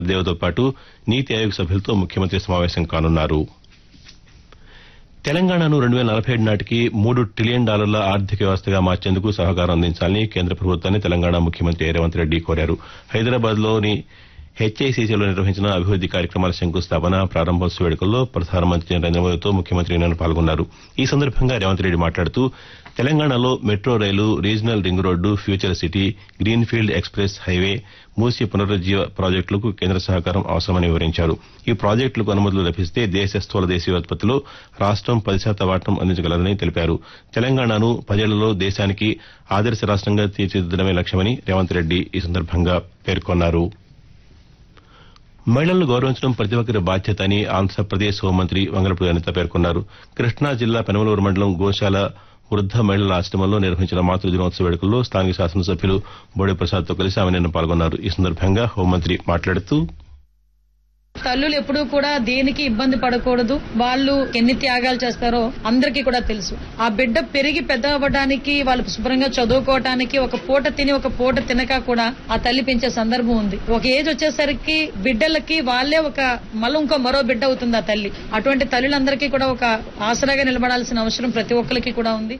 దేవతో పాటు నీతి ఆయోగ్ సభ్యులతో ముఖ్యమంత్రి సమావేశం కానున్నారు తెలంగాణను రెండు వేల నలభై ఏడు నాటికి మూడు ట్రిలియన్ డాలర్ల ఆర్థిక వ్యవస్థగా మార్చేందుకు సహకారం అందించాలని కేంద్ర ప్రభుత్వాన్ని తెలంగాణ ముఖ్యమంత్రి రేవంత్ రెడ్డి కోరారు హైదరాబాద్లోని హెచ్ఐసిసిలో నిర్వహించిన అభివృద్ది కార్యక్రమాల శంకుస్థాపన ప్రారంభోత్సవ వేడుకల్లో ప్రధానమంత్రి నరేంద్ర మోదీతో ముఖ్యమంత్రి నిన్న పాల్గొన్నారు ఈ సందర్భంగా రేవంత్ రెడ్డి మాట్లాడుతూ తెలంగాణలో metro rail regional ring road future city green field express highway Musi పునరుజ్జీవ ప్రాజెక్టులకు కేంద్ర సహకారం అవసరమని వివరించారు ఈ ప్రాజెక్టులకు అనుమతులు లభిస్తే దేశ స్థూల దేశీయోత్పత్తిలో రాష్టం పది శాతం వాటం అందించగలదని తెలిపారు తెలంగాణను పదేళ్లలో దేశానికి ఆదర్శ రాష్టంగా తీర్చిదిద్దడమే లక్ష్యమని రేవంత్ రెడ్డి ఈ సందర్భంగా పేర్కొన్నారు మహిళలను గౌరవించడం ప్రతి ఒక్కరి బాధ్యత అని ఆంధ్రప్రదేశ్ హోంమంత్రి వంగలపూడి అనిత పేర్కొన్నారు కృష్ణా జిల్లా పెనమలూరు మండలం గోశాల వృద్ద మహిళల ఆశ్రమంలో నిర్వహించిన మాతృ దినోత్సవ వేడుకల్లో స్థానిక శాసనసభ్యులు బోడే ప్రసాద్తో కలిసి ఆమె నిన్న పాల్గొన్నారు ఈ సందర్భంగా హోంమంత్రి మాట్లాడుతూ తల్లులు ఎప్పుడూ కూడా దేనికి ఇబ్బంది పడకూడదు వాళ్ళు ఎన్ని త్యాగాలు చేస్తారో అందరికీ కూడా తెలుసు ఆ బిడ్డ పెరిగి పెద్ద అవ్వడానికి వాళ్ళు శుభ్రంగా చదువుకోవటానికి ఒక పూట తిని ఒక పూట తినక కూడా ఆ తల్లి పెంచే సందర్భం ఉంది ఒక ఏజ్ వచ్చేసరికి బిడ్డలకి వాళ్ళే ఒక మళ్ళీ ఇంకో మరో బిడ్డ అవుతుంది ఆ తల్లి అటువంటి తల్లులందరికీ కూడా ఒక ఆసరాగా నిలబడాల్సిన అవసరం ప్రతి ఒక్కరికి కూడా ఉంది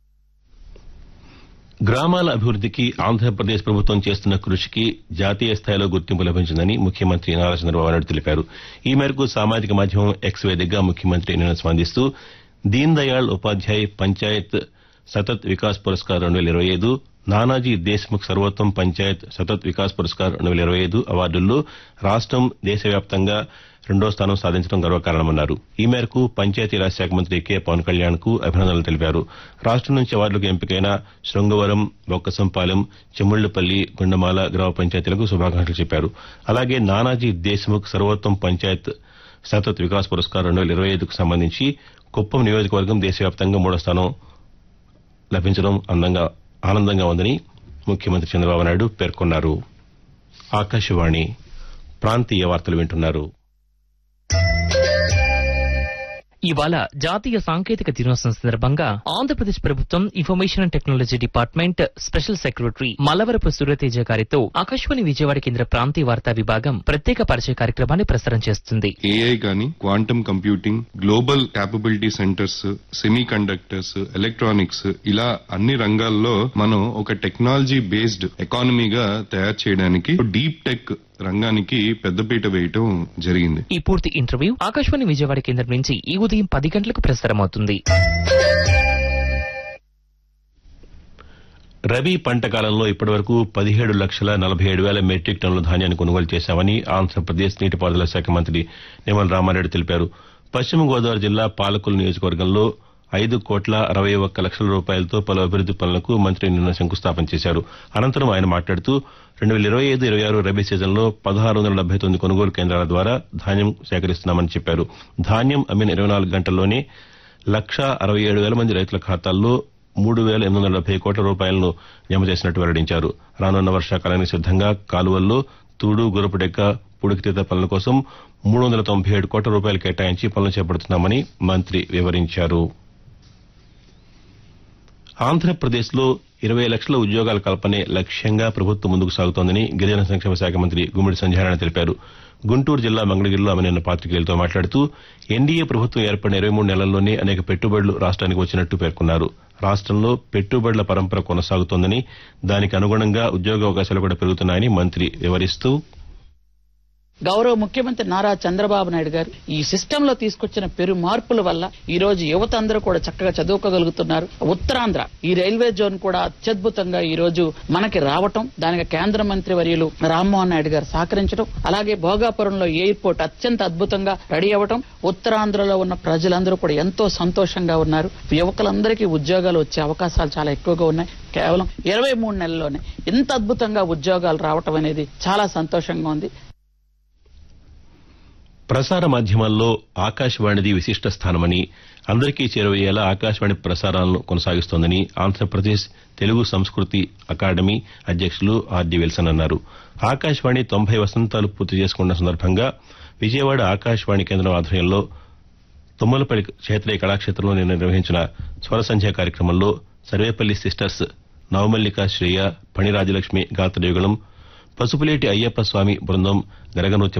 గ్రామాల అభివృద్దికి ఆంధ్రప్రదేశ్ ప్రభుత్వం చేస్తున్న కృషికి జాతీయ స్థాయిలో గుర్తింపు లభించిందని ముఖ్యమంత్రి నారా చంద్రబాబు నాయుడు తెలిపారు ఈ మేరకు సామాజిక మాధ్యమం ఎక్స్ వేదికగా ముఖ్యమంత్రి నిన్న స్పందిస్తూ దీన్ దయాళ్ ఉపాధ్యాయ్ పంచాయత్ సతత్ వికాస్ పురస్కార్ రెండు వేల ఇరవై ఐదు నానాజీ దేశ్ముఖ్ సర్వోత్తమ్ పంచాయత్ సతత్ వికాస్ పురస్కార్ రెండు వేల ఇరవై ఐదు అవార్డుల్లో రాష్టం దేశవ్యాప్తంగా రెండో స్థానం సాధించడం గర్వకారణమన్నారు ఈ మేరకు పంచాయతీరాజ్ శాఖ మంత్రి కె పవన్ కళ్యాణ్ కు అభినందనలు తెలిపారు రాష్టం నుంచి అవార్డులకు ఎంపికైన శృంగవరం బొక్కసంపాలెం చెముళ్లపల్లి గుండమాల గ్రామ పంచాయతీలకు శుభాకాంక్షలు చెప్పారు అలాగే నానాజీ దేశ్ముఖ్ సర్వోత్తమ్ పంచాయత్ సతత్ వికాస్ పురస్కార్ రెండు వేల ఇరవై ఐదుకు సంబంధించి కుప్పం నియోజకవర్గం దేశవ్యాప్తంగా మూడో స్థానం లభించడం అందంగా ఆనందంగా ఉందని ముఖ్యమంత్రి చంద్రబాబు నాయుడు పేర్కొన్నారు ఆకాశవాణి ప్రాంతీయ వార్తలు వింటున్నారు ఇవాళ జాతీయ సాంకేతిక దినోత్సవం సందర్భంగా ఆంధ్రప్రదేశ్ ప్రభుత్వం information and technology department special secretary Mallavarapu Suryateja గారితో ఆకాశవాణి విజయవాడ కేంద్ర ప్రాంతీయ వార్తా విభాగం ప్రత్యేక పరిచయ కార్యక్రమాన్ని ప్రసారం చేస్తుంది ఏఐ గాని quantum computing global capability centres semiconductors electronics ఇలా అన్ని రంగాల్లో మనం ఒక టెక్నాలజీ బేస్డ్ ఎకానమీగా తయారు చేయడానికి డీప్ టెక్ రంగానికి పెద్దపీట వేయటం జరిగింది ఈ పూర్తి ఇంటర్వ్యూ ఆకాశవాణి విజయవాడ కేంద్రం నుంచి ఈ ఉదయం పది గంటలకు ప్రసారమవుతుంది రబీ పంట కాలంలో ఇప్పటివరకు పదిహేడు లక్షల నలభై ఏడు వేల మెట్రిక్ టన్నుల ధాన్యాన్ని కొనుగోలు చేశామని ఆంధ్రప్రదేశ్ నీటిపారుదల శాఖ మంత్రి నిమ్మల రామారెడ్డి తెలిపారు పశ్చిమ గోదావరి జిల్లా పాలకులు నియోజకవర్గంలో ఐదు కోట్ల అరవై ఒక్క లక్షల రూపాయలతో పలు అభివృద్ది పనులకు మంత్రి నిన్న శంకుస్థాపన చేశారు అనంతరం ఆయన మాట్లాడుతూ రెండు వేల ఇరవై ఐదు ఇరవై ఆరు రబీ సీజన్లో పదహారు వందల డెబ్బై తొమ్మిది కొనుగోలు కేంద్రాల ద్వారా ధాన్యం సేకరిస్తున్నామని చెప్పారు ధాన్యం అమ్మిన ఇరవై నాలుగు గంటల్లోనే లక్ష అరవై ఏడు వేల మంది రైతుల ఖాతాల్లో మూడు వేల ఎనిమిది వందల డెబ్బై కోట్ల రూపాయలను జమ చేసినట్టు వెల్లడించారు రానున్న వర్షాకాలానికి సిద్దంగా కాలువల్లో తూడు గురపుడెక్క పుడికితీత పనుల కోసం మూడు వందల తొంభై ఏడు కోట్ల రూపాయలు కేటాయించి పనులు చేపడుతున్నామని మంత్రి వివరించారు ఆంధ్రప్రదేశ్లో ఇరవై లక్షల ఉద్యోగాల కల్పనే లక్ష్యంగా ప్రభుత్వం ముందుకు సాగుతోందని గిరిజన సంక్షేమ శాఖ మంత్రి గుమ్మిడి సంధ్యారాయణ తెలిపారు గుంటూరు జిల్లా మంగళగిరిలో ఆమె నిన్న పాతికేయులతో మాట్లాడుతూ ఎన్డీఏ ప్రభుత్వం ఏర్పడిన ఇరవై మూడు నెలల్లోనే అనేక పెట్టుబడులు రాష్ట్రానికి వచ్చినట్టు పేర్కొన్నారు రాష్ట్రంలో పెట్టుబడుల పరంపర కొనసాగుతోందని దానికి అనుగుణంగా ఉద్యోగ అవకాశాలు కూడా పెరుగుతున్నాయని మంత్రి వివరిస్తూ గౌరవ ముఖ్యమంత్రి నారా చంద్రబాబు నాయుడు గారు ఈ సిస్టమ్ లో తీసుకొచ్చిన పెరు మార్పుల వల్ల ఈ రోజు యువత అందరూ కూడా చక్కగా చదువుకోగలుగుతున్నారు ఉత్తరాంధ్ర ఈ రైల్వే జోన్ కూడా అత్యద్భుతంగా ఈ రోజు మనకి రావటం దానికి కేంద్ర మంత్రి వర్యులు రామ్మోహన్ నాయుడు గారు సహకరించడం అలాగే భోగాపురంలో ఎయిర్పోర్ట్ అత్యంత అద్భుతంగా రెడీ అవ్వటం ఉత్తరాంధ్రలో ఉన్న ప్రజలందరూ కూడా ఎంతో సంతోషంగా ఉన్నారు యువకులందరికీ ఉద్యోగాలు వచ్చే అవకాశాలు చాలా ఎక్కువగా ఉన్నాయి కేవలం ఇరవై మూడు నెలల్లోనే ఇంత అద్భుతంగా ఉద్యోగాలు రావటం అనేది చాలా సంతోషంగా ఉంది ప్రసార మాధ్యమాల్లో ఆకాశవాణిది విశిష్ట స్థానమని అందరికీ చేరువయ్యేలా ఆకాశవాణి ప్రసారాలను కొనసాగిస్తోందని ఆంధ్రప్రదేశ్ తెలుగు సంస్కృతి అకాడమీ అధ్యక్షులు ఆర్డి విల్సన్ అన్నారు ఆకాశవాణి తొంభై వసంతాలు పూర్తి చేసుకున్న సందర్భంగా విజయవాడ ఆకాశవాణి కేంద్రం ఆధ్వర్యంలో తుమ్మలపల్లి క్షేత్రీయ కళాక్షేత్రంలో నిన్న నిర్వహించిన స్వర సంధ్య కార్యక్రమంలో సర్వేపల్లి సిస్టర్స్ నవమల్లిక శ్రేయ ఫణి రాజలక్ష్మి గాత్రయుగళం పసుపులేటి అయ్యప్ప స్వామి బృందం గరగనృత్యం